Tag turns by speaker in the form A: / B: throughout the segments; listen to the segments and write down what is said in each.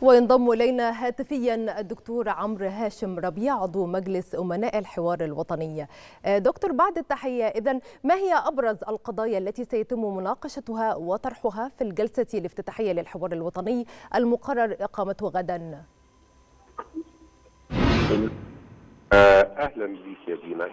A: وينضم الينا هاتفيا الدكتور عمرو هاشم ربيع عضو مجلس امناء الحوار الوطني. دكتور بعد التحيه اذا ما هي ابرز القضايا التي سيتم مناقشتها وطرحها في الجلسه الافتتاحيه للحوار الوطني المقرر اقامته غدا؟
B: اهلا بيك يا دينا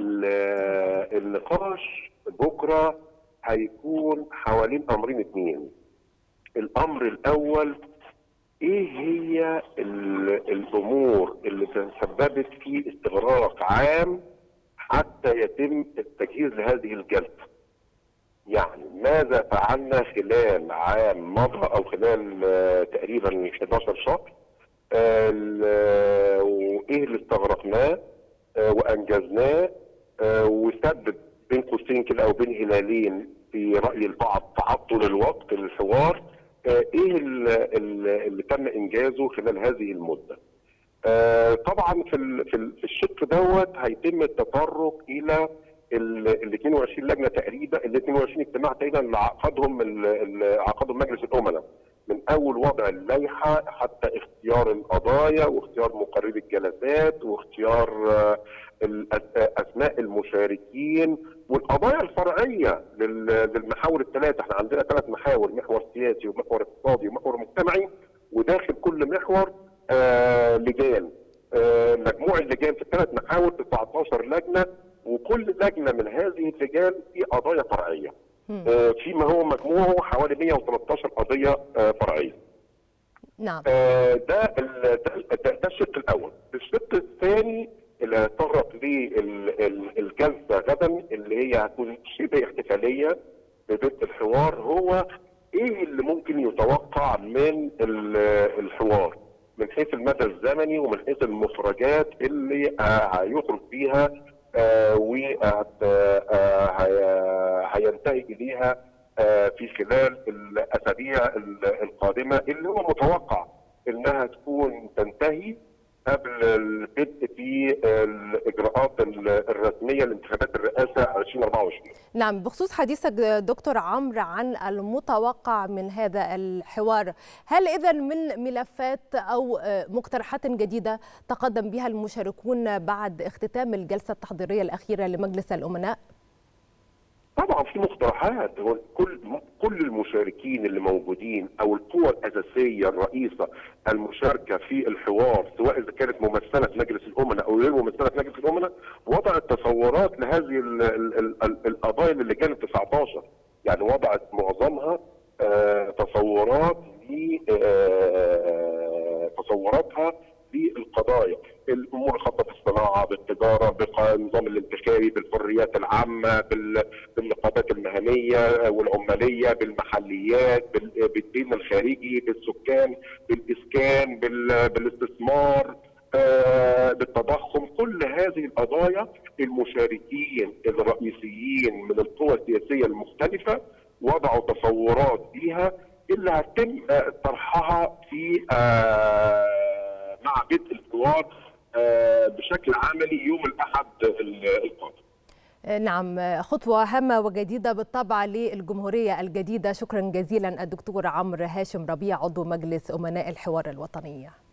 B: النقاش بكره هيكون حوالين امرين اثنين الامر الاول ايه هي الامور اللي تسببت في استغراق عام حتى يتم التجهيز لهذه الجلسه يعني ماذا فعلنا خلال عام مضى او خلال تقريبا 11 شهر وايه اللي استغرقناه وانجزناه وسبب بين قوسين كده او بين هلالين في راي البعض تعطل الوقت للحوار ايه اللي, اللي تم انجازه خلال هذه المده طبعا في في الشق دوت هيتم التطرق الى ال 22 لجنه تقريبا ال 22 اجتماع تقريبا اللي عقدهم عقدهم مجلس الامناء من اول وضع اللائحه حتى اختيار القضايا واختيار مقرري الجلسات واختيار اسماء المشاركين والقضايا الفرعيه للمحاور الثلاثه احنا عندنا ثلاث محاور محور سياسي ومحور اقتصادي ومحور مجتمعي وداخل كل محور آه لجان آه مجموع اللجان في الثلاث محاور 19 لجنه وكل لجنه من هذه اللجان في قضايا فرعيه آه فيما هو مجموعه حوالي 113 قضيه آه فرعيه
A: نعم
B: آه ده ده, ده, ده الشق الاول الشق الثاني اللي هيتطرق للجلسه غدا اللي هي هتكون شبه احتفاليه ببيت الحوار هو ايه اللي ممكن يتوقع من الحوار من حيث المدى الزمني ومن حيث المخرجات اللي هيخرج فيها وهينتهي اليها في خلال الاسابيع القادمه اللي هو متوقع انها تكون تنتهي قبل البدء في الاجراءات الرسميه لانتخابات الرئاسه 2024
A: نعم بخصوص حديثك دكتور عمرو عن المتوقع من هذا الحوار هل اذا من ملفات او مقترحات جديده تقدم بها المشاركون بعد اختتام الجلسه التحضيريه الاخيره لمجلس الامناء
B: طبعا في مقترحات هو كل كل المشاركين اللي موجودين او القوى الاساسيه الرئيسه المشاركه في الحوار سواء اذا كانت ممثله في مجلس الامناء او غير ممثله في مجلس الامناء وضعت تصورات لهذه القضايا اللي كانت 19 يعني وضعت معظمها آه تصورات ل آه تصوراتها للقضايا الامور الخاصه بالصناعه بالتجاره بالنظام الانتخابي بالحريات العامه بالنقابات المهنيه والعماليه بالمحليات بالدين الخارجي بالسكان بالاسكان بالاستثمار بالتضخم كل هذه القضايا المشاركين الرئيسيين من القوى السياسيه المختلفه وضعوا تصورات فيها اللي هتم طرحها في مع بدء الحوار بشكل عملي يوم الاحد القادم.
A: نعم خطوة هامة وجديدة بالطبع للجمهورية الجديدة شكرا جزيلا الدكتور عمرو هاشم ربيع عضو مجلس أمناء الحوار الوطني